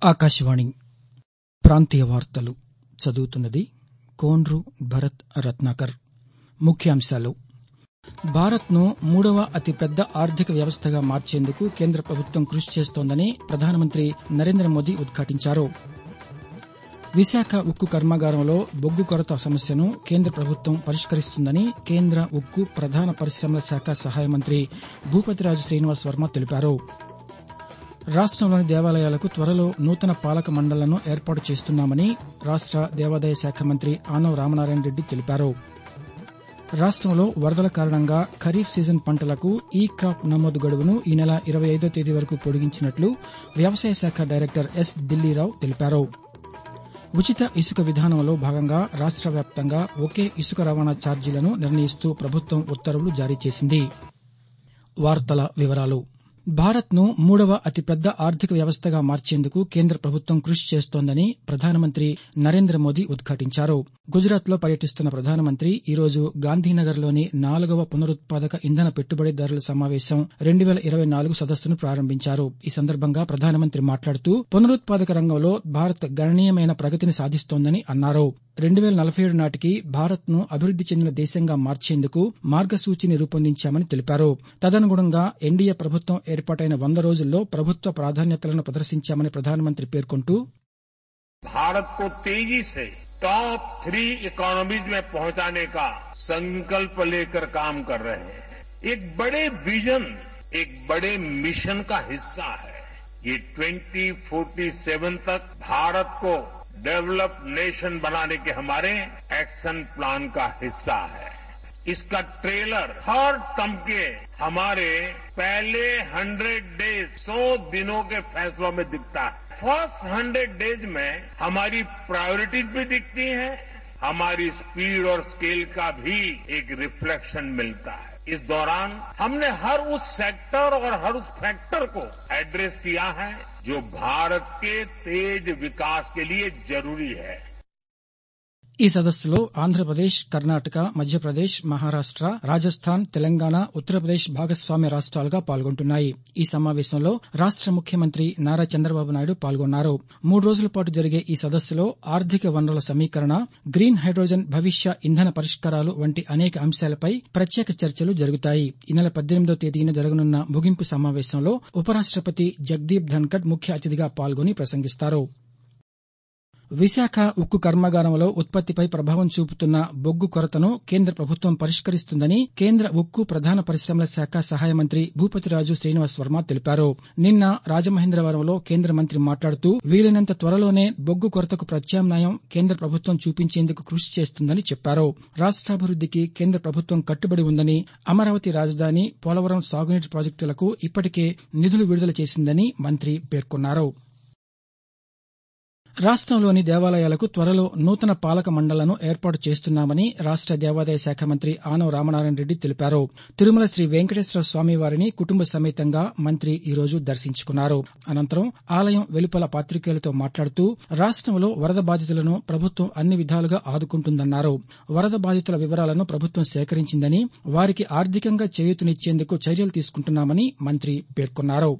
ఆకాశవాణి ప్రాంతీయ వార్తలు చదువుతున్నది కోన్రు భరత్ రత్నాకర్ ముఖ్యాంశాలు భారత్ను మూడవ అతిపెద్ద ఆర్థిక వ్యవస్థగా మార్చేందుకు కేంద్ర ప్రభుత్వం కృషి చేస్తోందని ప్రధానమంత్రి నరేంద్ర మోదీ ఉద్ఘాటించారు విశాఖ ఉక్కు కర్మాగారంలో బొగ్గు కొరత సమస్యను కేంద్ర ప్రభుత్వం పరిష్కరిస్తుందని కేంద్ర ఉక్కు ప్రధాన పరిశ్రమల శాఖ సహాయ మంత్రి భూపతిరాజు శ్రీనివాస్ వర్మ తెలిపారు రాష్టంలోని దేవాలయాలకు త్వరలో నూతన పాలక మండళ్లను ఏర్పాటు చేస్తున్నామని రాష్ట దేవాదాయ శాఖ మంత్రి ఆనవ రామనారాయణ రెడ్డి తెలిపారు రాష్టంలో వరదల కారణంగా ఖరీఫ్ సీజన్ పంటలకు ఈ క్రాప్ నమోదు గడువును ఈ నెల ఇరవై ఐదో తేదీ వరకు పొడిగించినట్లు వ్యవసాయ శాఖ డైరెక్టర్ ఎస్ దిల్లీరావు తెలిపారు ఉచిత ఇసుక విధానంలో భాగంగా రాష్ట వ్యాప్తంగా ఒకే ఇసుక రవాణా ఛార్జీలను నిర్ణయిస్తూ ప్రభుత్వం ఉత్తర్వులు జారీ చేసింది వార్తల వివరాలు భారత్ను మూడవ అతిపెద్ద ఆర్థిక వ్యవస్థగా మార్చేందుకు కేంద్ర ప్రభుత్వం కృషి చేస్తోందని ప్రధానమంత్రి నరేంద్ర మోదీ ఉద్ఘాటించారు గుజరాత్లో పర్యటిస్తున్న ప్రధానమంత్రి ఈరోజు గాంధీనగర్లోని నాలుగవ పునరుత్పాదక ఇంధన పెట్టుబడిదారుల సమావేశం రెండు వేల ఇరవై నాలుగు సదస్సును ప్రారంభించారు ఈ సందర్భంగా ప్రధానమంత్రి మాట్లాడుతూ పునరుత్పాదక రంగంలో భారత్ గణనీయమైన ప్రగతిని సాధిస్తోందని అన్నారు రెండు వేల నలభై ఏడు నాటికి భారత్ను అభివృద్ది చెందిన దేశంగా మార్చేందుకు మార్గసూచిని రూపొందించామని తెలిపారు తదనుగుణంగా ఎన్డీఏ ప్రభుత్వం ఏర్పాటైన వంద రోజుల్లో ప్రభుత్వ ప్రాధాన్యతలను ప్రదర్శించామని ప్రధానమంత్రి పేర్కొంటూ भारत को तेजी से टॉप थ्री इकोनॉमीज में पहुंचाने का संकल्प लेकर काम कर रहे हैं एक बड़े विजन एक बड़े मिशन का हिस्सा है ये 2047 तक भारत को डेवलप नेशन बनाने के हमारे एक्शन प्लान का हिस्सा है इसका ट्रेलर हर टर्म के हमारे पहले हंड्रेड डेज सौ दिनों के फैसलों में दिखता है फर्स्ट हंड्रेड डेज में हमारी प्रायोरिटीज भी दिखती हैं हमारी स्पीड और स्केल का भी एक रिफ्लेक्शन मिलता है इस दौरान हमने हर उस सेक्टर और हर उस फैक्टर को एड्रेस किया है जो भारत के तेज विकास के लिए जरूरी है ఈ సదస్సులో ఆంధ్రప్రదేశ్ కర్ణాటక మధ్యప్రదేశ్ మహారాష్ట రాజస్థాన్ తెలంగాణ ఉత్తరప్రదేశ్ భాగస్వామ్య రాష్ట్రాలుగా పాల్గొంటున్నాయి ఈ సమావేశంలో రాష్ట ముఖ్యమంత్రి నారా చంద్రబాబు నాయుడు పాల్గొన్నారు మూడు రోజుల పాటు జరిగే ఈ సదస్సులో ఆర్థిక వనరుల సమీకరణ గ్రీన్ హైడ్రోజన్ భవిష్య ఇంధన పరిష్కారాలు వంటి అనేక అంశాలపై ప్రత్యేక చర్చలు జరుగుతాయి ఈ నెల పద్దెనిమిదో తేదీన జరగనున్న ముగింపు సమావేశంలో ఉపరాష్టపతి జగదీప్ ధన్కడ్ ముఖ్య అతిథిగా పాల్గొని ప్రసంగిస్తారు విశాఖ ఉక్కు కర్మాగారంలో ఉత్పత్తిపై ప్రభావం చూపుతున్న బొగ్గు కొరతను కేంద్ర ప్రభుత్వం పరిష్కరిస్తుందని కేంద్ర ఉక్కు ప్రధాన పరిశ్రమల శాఖ సహాయ మంత్రి భూపతిరాజు శ్రీనివాస్ వర్మ తెలిపారు నిన్న రాజమహేంద్రవరంలో కేంద్ర మంత్రి మాట్లాడుతూ వీలైనంత త్వరలోనే బొగ్గు కొరతకు ప్రత్యామ్నాయం కేంద్ర ప్రభుత్వం చూపించేందుకు కృషి చేస్తుందని చెప్పారు రాష్టాభివృద్దికి కేంద్ర ప్రభుత్వం కట్టుబడి ఉందని అమరావతి రాజధాని పోలవరం సాగునీటి ప్రాజెక్టులకు ఇప్పటికే నిధులు విడుదల చేసిందని మంత్రి పేర్కొన్నారు రాష్టంలోని దేవాలయాలకు త్వరలో నూతన పాలక మండళ్లను ఏర్పాటు చేస్తున్నామని రాష్ట దేవాదాయ శాఖ మంత్రి ఆనవ రామనారాయణ రెడ్డి తెలిపారు తిరుమల శ్రీ వెంకటేశ్వర స్వామి వారిని కుటుంబ సమేతంగా మంత్రి ఈరోజు దర్శించుకున్నారు అనంతరం ఆలయం వెలుపల పాతికేయులతో మాట్లాడుతూ రాష్టంలో వరద బాధితులను ప్రభుత్వం అన్ని విధాలుగా ఆదుకుంటుందన్నారు వరద బాధితుల వివరాలను ప్రభుత్వం సేకరించిందని వారికి ఆర్థికంగా చేయూతనిచ్చేందుకు చర్యలు తీసుకుంటున్నామని మంత్రి పేర్కొన్నారు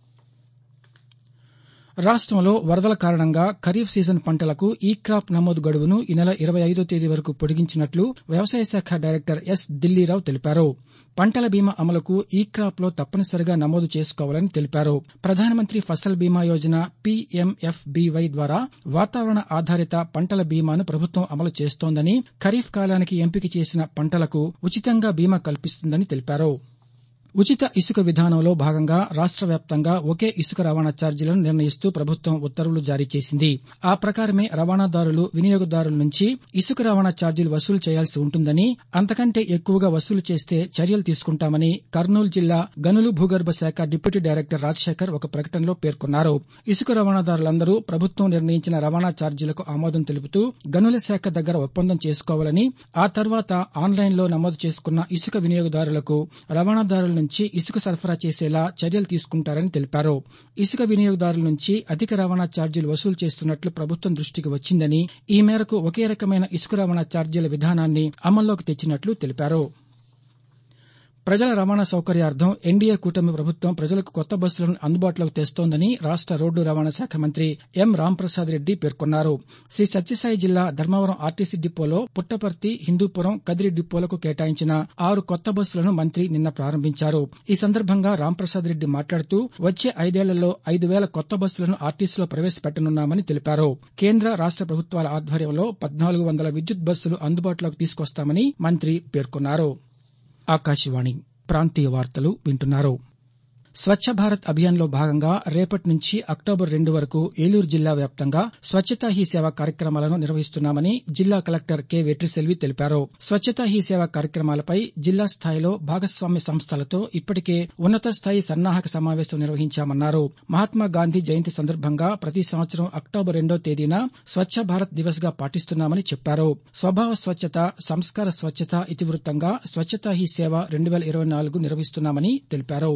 రాష్టంలో వరదల కారణంగా ఖరీఫ్ సీజన్ పంటలకు ఈ క్రాప్ నమోదు గడువును ఈ నెల ఇరవై ఐదో తేదీ వరకు పొడిగించినట్లు వ్యవసాయ శాఖ డైరెక్టర్ ఎస్ దిల్లీరావు తెలిపారు పంటల బీమా అమలుకు ఈ క్రాప్ లో తప్పనిసరిగా నమోదు చేసుకోవాలని తెలిపారు ప్రధానమంత్రి ఫసల్ బీమా యోజన పీఎంఎఫ్బీవై ద్వారా వాతావరణ ఆధారిత పంటల బీమాను ప్రభుత్వం అమలు చేస్తోందని ఖరీఫ్ కాలానికి ఎంపిక చేసిన పంటలకు ఉచితంగా బీమా కల్పిస్తుందని తెలిపారు ఉచిత ఇసుక విధానంలో భాగంగా రాష్ట వ్యాప్తంగా ఒకే ఇసుక రవాణా ఛార్జీలను నిర్ణయిస్తూ ప్రభుత్వం ఉత్తర్వులు జారీ చేసింది ఆ ప్రకారమే రవాణాదారులు వినియోగదారుల నుంచి ఇసుక రవాణా ఛార్జీలు వసూలు చేయాల్సి ఉంటుందని అంతకంటే ఎక్కువగా వసూలు చేస్తే చర్యలు తీసుకుంటామని కర్నూలు జిల్లా గనులు భూగర్భ శాఖ డిప్యూటీ డైరెక్టర్ రాజశేఖర్ ఒక ప్రకటనలో పేర్కొన్నారు ఇసుక రవాణాదారులందరూ ప్రభుత్వం నిర్ణయించిన రవాణా ఛార్జీలకు ఆమోదం తెలుపుతూ గనుల శాఖ దగ్గర ఒప్పందం చేసుకోవాలని ఆ తర్వాత ఆన్లైన్లో నమోదు చేసుకున్న ఇసుక వినియోగదారులకు రవాణాదారుల నుంచి ఇసుక సరఫరా చేసేలా చర్యలు తీసుకుంటారని తెలిపారు ఇసుక వినియోగదారుల నుంచి అధిక రవాణా ఛార్జీలు వసూలు చేస్తున్నట్లు ప్రభుత్వం దృష్టికి వచ్చిందని ఈ మేరకు ఒకే రకమైన ఇసుక రవాణా ఛార్జీల విధానాన్ని అమల్లోకి తెచ్చినట్లు తెలిపారు ప్రజల రవాణా సౌకర్యార్థం ఎన్డీఏ కూటమి ప్రభుత్వం ప్రజలకు కొత్త బస్సులను అందుబాటులోకి తెస్తోందని రాష్ట రోడ్డు రవాణా శాఖ మంత్రి ఎం రాంప్రసాద్ రెడ్డి పేర్కొన్నారు శ్రీ సత్యసాయి జిల్లా ధర్మవరం ఆర్టీసీ డిపోలో పుట్టపర్తి హిందూపురం కదిరి డిపోలకు కేటాయించిన ఆరు కొత్త బస్సులను మంత్రి నిన్న ప్రారంభించారు ఈ సందర్భంగా రాంప్రసాద్ రెడ్డి మాట్లాడుతూ వచ్చే ఐదేళ్లలో ఐదు వేల కొత్త బస్సులను ఆర్టీసీలో ప్రవేశపెట్టనున్నామని తెలిపారు కేంద్ర రాష్ట ప్రభుత్వాల ఆధ్వర్యంలో పద్నాలుగు వందల విద్యుత్ బస్సులు అందుబాటులోకి తీసుకొస్తామని మంత్రి పేర్కొన్నారు ఆకాశవాణి ప్రాంతీయ వార్తలు వింటున్నారు స్వచ్ఛ భారత్ అభియాన్లో భాగంగా రేపటి నుంచి అక్టోబర్ రెండు వరకు ఏలూరు జిల్లా వ్యాప్తంగా స్వచ్ఛతా హీ సేవ కార్యక్రమాలను నిర్వహిస్తున్నామని జిల్లా కలెక్టర్ కె వెట్రిసెల్వి తెలిపారు స్వచ్ఛతా హీ సేవ కార్యక్రమాలపై జిల్లా స్థాయిలో భాగస్వామ్య సంస్థలతో ఇప్పటికే ఉన్నత స్థాయి సన్నాహక సమావేశం నిర్వహించామన్నారు మహాత్మా గాంధీ జయంతి సందర్భంగా ప్రతి సంవత్సరం అక్టోబర్ రెండో తేదీన స్వచ్ఛ భారత్ దివస్ గా పాటిస్తున్నామని చెప్పారు స్వభావ స్వచ్ఛత సంస్కార స్వచ్ఛత ఇతివృత్తంగా స్వచ్ఛతా హీ సేవ రెండు వేల ఇరవై నాలుగు నిర్వహిస్తున్నామని తెలిపారు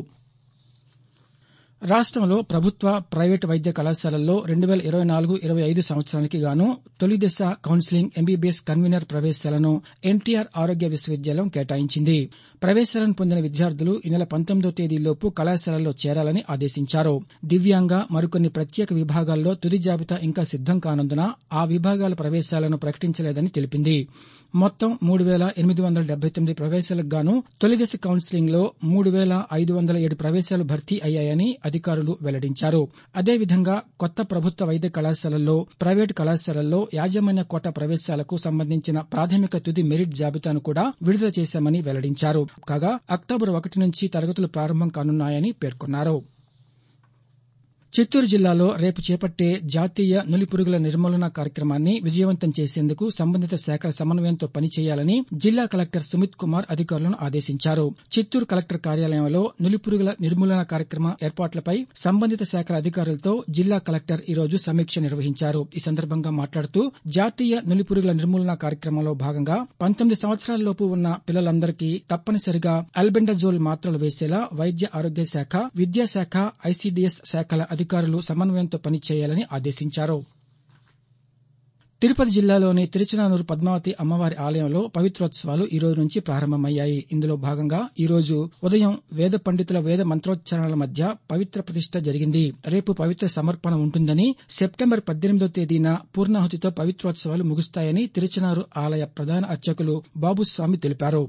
రాష్టంలో ప్రభుత్వ ప్రైవేటు వైద్య కళాశాలల్లో రెండు వేల ఇరవై నాలుగు ఇరవై ఐదు సంవత్సరానికి గాను తొలి దశ కౌన్సిలింగ్ ఎంబీబీఎస్ కన్వీనర్ ప్రవేశాలను ఎన్టీఆర్ ఆరోగ్య విశ్వవిద్యాలయం కేటాయించింది ప్రవేశాలను పొందిన విద్యార్థులు ఈ నెల పంతొమ్మిదో తేదీలోపు కళాశాలల్లో చేరాలని ఆదేశించారు దివ్యాంగ మరికొన్ని ప్రత్యేక విభాగాల్లో తుది జాబితా ఇంకా సిద్దం కానందున ఆ విభాగాల ప్రవేశాలను ప్రకటించలేదని తెలిపింది మొత్తం మూడు వేల ఎనిమిది వందల డెబ్బై తొమ్మిది ప్రవేశాలకు గాను తొలిదశ కౌన్సిలింగ్ లో మూడు వేల ఐదు వందల ఏడు ప్రవేశాలు భర్తీ అయ్యాయని అధికారులు వెల్లడించారు అదేవిధంగా కొత్త ప్రభుత్వ వైద్య కళాశాలల్లో ప్రైవేటు కళాశాలల్లో యాజమాన్య కోటా ప్రవేశాలకు సంబంధించిన ప్రాథమిక తుది మెరిట్ జాబితాను కూడా విడుదల చేశామని వెల్లడించారు కాగా అక్టోబర్ ఒకటి నుంచి తరగతులు ప్రారంభం కానున్నాయని పేర్కొన్నారు చిత్తూరు జిల్లాలో రేపు చేపట్టే జాతీయ నులిపురుగుల నిర్మూలన కార్యక్రమాన్ని విజయవంతం చేసేందుకు సంబంధిత శాఖల సమన్వయంతో పనిచేయాలని జిల్లా కలెక్టర్ సుమిత్ కుమార్ అధికారులను ఆదేశించారు చిత్తూరు కలెక్టర్ కార్యాలయంలో నులిపురుగుల నిర్మూలన కార్యక్రమ ఏర్పాట్లపై సంబంధిత శాఖల అధికారులతో జిల్లా కలెక్టర్ ఈ రోజు సమీక్ష నిర్వహించారు ఈ సందర్భంగా మాట్లాడుతూ జాతీయ నులిపురుగుల నిర్మూలన కార్యక్రమంలో భాగంగా పంతొమ్మిది సంవత్సరాలలోపు ఉన్న పిల్లలందరికీ తప్పనిసరిగా అల్బెండజోల్ మాత్రలు వేసేలా వైద్య ఆరోగ్య శాఖ విద్యాశాఖ ఐసీడీఎస్ శాఖల అధికారులు సమన్వయంతో పనిచేయాలని ఆదేశించారు తిరుపతి జిల్లాలోని తిరుచనానూరు పద్మావతి అమ్మవారి ఆలయంలో పవిత్రోత్సవాలు ఈ రోజు నుంచి ప్రారంభమయ్యాయి ఇందులో భాగంగా ఈ రోజు ఉదయం వేద పండితుల వేద మంత్రోచ్చారణల మధ్య పవిత్ర ప్రతిష్ట జరిగింది రేపు పవిత్ర సమర్పణ ఉంటుందని సెప్టెంబర్ పద్దెనిమిదో తేదీన పూర్ణాహుతితో పవిత్రోత్సవాలు ముగుస్తాయని తిరుచనారు ఆలయ ప్రధాన అర్చకులు బాబుస్వామి తెలిపారు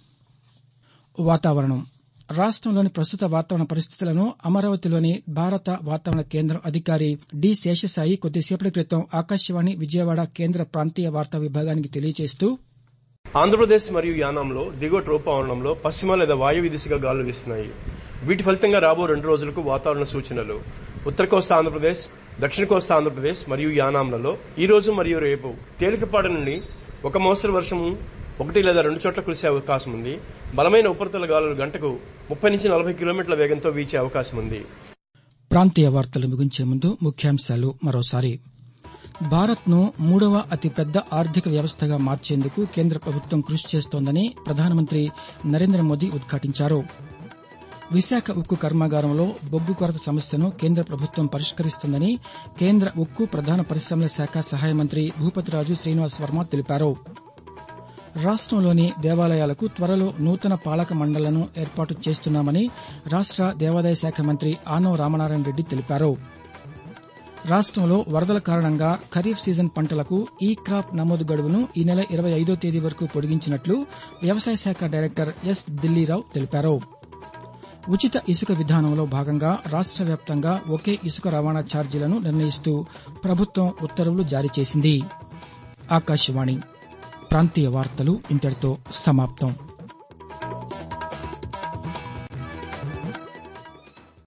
వాతావరణం రాష్టంలోని ప్రస్తుత వాతావరణ పరిస్థితులను అమరావతిలోని భారత వాతావరణ కేంద్రం అధికారి డి శేషసాయి కొద్దిసేపటి క్రితం ఆకాశవాణి విజయవాడ కేంద్ర ప్రాంతీయ వార్తా విభాగానికి తెలియజేస్తూ ఆంధ్రప్రదేశ్ మరియు యానాంలో దిగువ ట్రోపావరణంలో పశ్చిమ లేదా వాయువ్య దిశగా గాలులు వీస్తున్నాయి వీటి ఫలితంగా రాబో రెండు రోజులకు వాతావరణ సూచనలు ఉత్తర కోస్తా ఆంధ్రప్రదేశ్ దక్షిణ కోస్తా ఆంధ్రప్రదేశ్ మరియు యానాంలలో ఈ రోజు మరియు రేపు తేలికపాటి నుండి ఒక మోస్తరు వర్షము ఒకటి లేదా రెండు చోట్ల కురిసే అవకాశం ఉంది బలమైన ఉపరితల గాలులు గంటకు ముప్పై నుంచి నలభై కిలోమీటర్ల వేగంతో వీచే అవకాశం ఉంది ప్రాంతీయ వార్తలు ముగించే ముందు ముఖ్యాంశాలు మరోసారి భారత్ను మూడవ అతిపెద్ద ఆర్థిక వ్యవస్థగా మార్చేందుకు కేంద్ర ప్రభుత్వం కృషి చేస్తోందని ప్రధానమంత్రి నరేంద్ర మోదీ ఉద్ఘాటించారు విశాఖ ఉక్కు కర్మాగారంలో బొగ్గు కొరత సమస్యను కేంద్ర ప్రభుత్వం పరిష్కరిస్తుందని కేంద్ర ఉక్కు ప్రధాన పరిశ్రమల శాఖ సహాయ మంత్రి భూపతిరాజు శ్రీనివాస్ వర్మ తెలిపారు రాష్టంలోని దేవాలయాలకు త్వరలో నూతన పాలక మండళ్లను ఏర్పాటు చేస్తున్నామని రాష్ట దేవాదాయ శాఖ మంత్రి ఆనవ రామనారాయణ రెడ్డి తెలిపారు రాష్టంలో వరదల కారణంగా ఖరీఫ్ సీజన్ పంటలకు ఈ క్రాప్ నమోదు గడువును ఈ నెల ఇరవై ఐదో తేదీ వరకు పొడిగించినట్లు వ్యవసాయ శాఖ డైరెక్టర్ ఎస్ దిల్లీరావు తెలిపారు ఉచిత ఇసుక విధానంలో భాగంగా రాష్ట వ్యాప్తంగా ఒకే ఇసుక రవాణా ఛార్జీలను నిర్ణయిస్తూ ప్రభుత్వం ఉత్తర్వులు జారీ చేసింది ఆకాశవాణి ప్రాంతీయ వార్తలు ఇంతటితో సమాప్తం